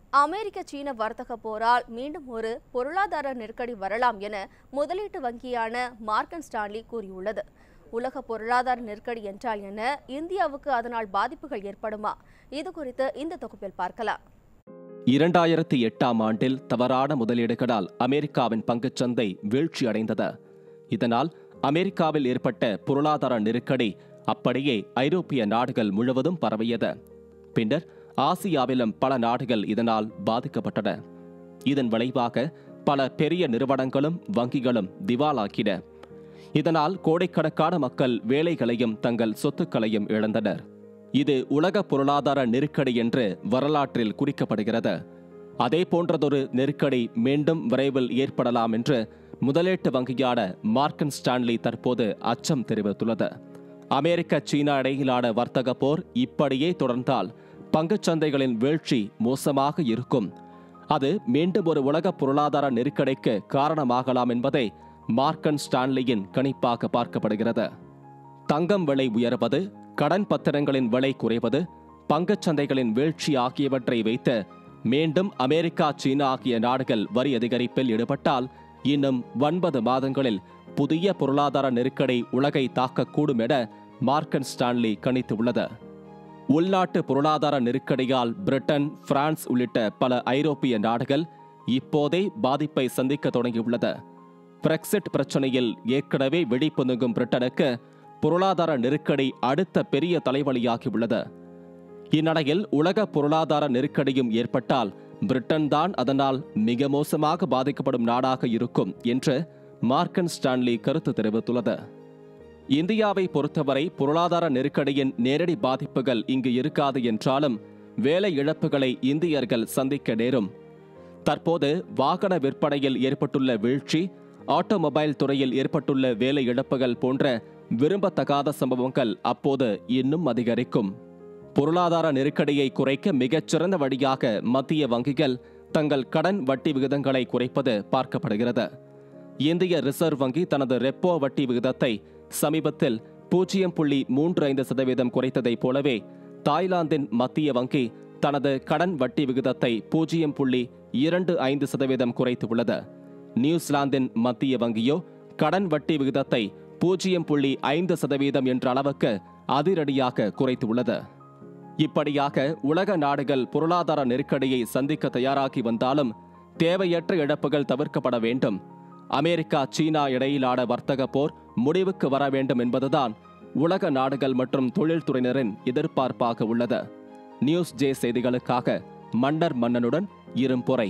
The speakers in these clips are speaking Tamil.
அமெரிக்க சீன வர்த்தக போரால் மீண்டும் ஒரு பொருளாதார நெருக்கடி வரலாம் என முதலீட்டு வங்கியான மார்க்கன் ஸ்டான்லி கூறியுள்ளது உலக பொருளாதார நெருக்கடி என்றால் என்ன இந்தியாவுக்கு அதனால் பாதிப்புகள் ஏற்படுமா இது குறித்து இந்த தொகுப்பில் பார்க்கலாம் இரண்டாயிரத்தி எட்டாம் ஆண்டில் தவறான முதலீடுகளால் அமெரிக்காவின் பங்குச்சந்தை வீழ்ச்சியடைந்தது இதனால் அமெரிக்காவில் ஏற்பட்ட பொருளாதார நெருக்கடி அப்படியே ஐரோப்பிய நாடுகள் முழுவதும் பரவியது பின்னர் ஆசியாவிலும் பல நாடுகள் இதனால் பாதிக்கப்பட்டன இதன் விளைவாக பல பெரிய நிறுவனங்களும் வங்கிகளும் திவாலாக்கின இதனால் கோடைக்கணக்கான மக்கள் வேலைகளையும் தங்கள் சொத்துக்களையும் இழந்தனர் இது உலக பொருளாதார நெருக்கடி என்று வரலாற்றில் குறிக்கப்படுகிறது அதே போன்றதொரு நெருக்கடி மீண்டும் விரைவில் ஏற்படலாம் என்று முதலீட்டு வங்கியான மார்க்கன் ஸ்டான்லி தற்போது அச்சம் தெரிவித்துள்ளது அமெரிக்க சீனா இடையிலான வர்த்தக போர் இப்படியே தொடர்ந்தால் பங்குச்சந்தைகளின் வீழ்ச்சி மோசமாக இருக்கும் அது மீண்டும் ஒரு உலக பொருளாதார நெருக்கடிக்கு காரணமாகலாம் என்பதை மார்க்கன் ஸ்டான்லியின் கணிப்பாக பார்க்கப்படுகிறது தங்கம் விலை உயர்வது கடன் பத்திரங்களின் விலை குறைவது பங்குச்சந்தைகளின் வீழ்ச்சி ஆகியவற்றை வைத்து மீண்டும் அமெரிக்கா சீனா ஆகிய நாடுகள் வரி அதிகரிப்பில் ஈடுபட்டால் இன்னும் ஒன்பது மாதங்களில் புதிய பொருளாதார நெருக்கடி உலகை தாக்கக்கூடும் என மார்க்கன் ஸ்டான்லி கணித்துள்ளது உள்நாட்டு பொருளாதார நெருக்கடியால் பிரிட்டன் பிரான்ஸ் உள்ளிட்ட பல ஐரோப்பிய நாடுகள் இப்போதே பாதிப்பை சந்திக்க தொடங்கியுள்ளது பிரெக்சிட் பிரச்சனையில் ஏற்கனவே வெடிப்புணுங்கும் பிரிட்டனுக்கு பொருளாதார நெருக்கடி அடுத்த பெரிய தலைவலியாகியுள்ளது இந்நிலையில் உலக பொருளாதார நெருக்கடியும் ஏற்பட்டால் பிரிட்டன் தான் அதனால் மிக மோசமாக பாதிக்கப்படும் நாடாக இருக்கும் என்று மார்க்கன் ஸ்டான்லி கருத்து தெரிவித்துள்ளது இந்தியாவை பொறுத்தவரை பொருளாதார நெருக்கடியின் நேரடி பாதிப்புகள் இங்கு இருக்காது என்றாலும் வேலை இழப்புகளை இந்தியர்கள் சந்திக்க நேரும் தற்போது வாகன விற்பனையில் ஏற்பட்டுள்ள வீழ்ச்சி ஆட்டோமொபைல் துறையில் ஏற்பட்டுள்ள வேலை இழப்புகள் போன்ற விரும்பத்தகாத சம்பவங்கள் அப்போது இன்னும் அதிகரிக்கும் பொருளாதார நெருக்கடியை குறைக்க மிகச்சிறந்த வழியாக மத்திய வங்கிகள் தங்கள் கடன் வட்டி விகிதங்களை குறைப்பது பார்க்கப்படுகிறது இந்திய ரிசர்வ் வங்கி தனது ரெப்போ வட்டி விகிதத்தை சமீபத்தில் பூஜ்ஜியம் புள்ளி மூன்று ஐந்து சதவீதம் குறைத்ததைப் போலவே தாய்லாந்தின் மத்திய வங்கி தனது கடன் வட்டி விகிதத்தை பூஜ்ஜியம் புள்ளி இரண்டு ஐந்து சதவீதம் குறைத்துள்ளது நியூசிலாந்தின் மத்திய வங்கியோ கடன் வட்டி விகிதத்தை பூஜ்ஜியம் புள்ளி ஐந்து சதவீதம் என்ற அளவுக்கு அதிரடியாக குறைத்துள்ளது இப்படியாக உலக நாடுகள் பொருளாதார நெருக்கடியை சந்திக்க தயாராகி வந்தாலும் தேவையற்ற இழப்புகள் தவிர்க்கப்பட வேண்டும் அமெரிக்கா சீனா இடையிலான வர்த்தக போர் முடிவுக்கு வர வேண்டும் என்பதுதான் உலக நாடுகள் மற்றும் தொழில்துறையினரின் எதிர்பார்ப்பாக உள்ளது நியூஸ் ஜே செய்திகளுக்காக மன்னர் மன்னனுடன் இரும்பொறை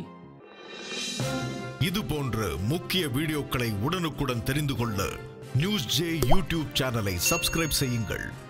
இது போன்ற முக்கிய வீடியோக்களை உடனுக்குடன் தெரிந்து கொள்ள நியூஸ் ஜே யூடியூப் சேனலை சப்ஸ்கிரைப் செய்யுங்கள்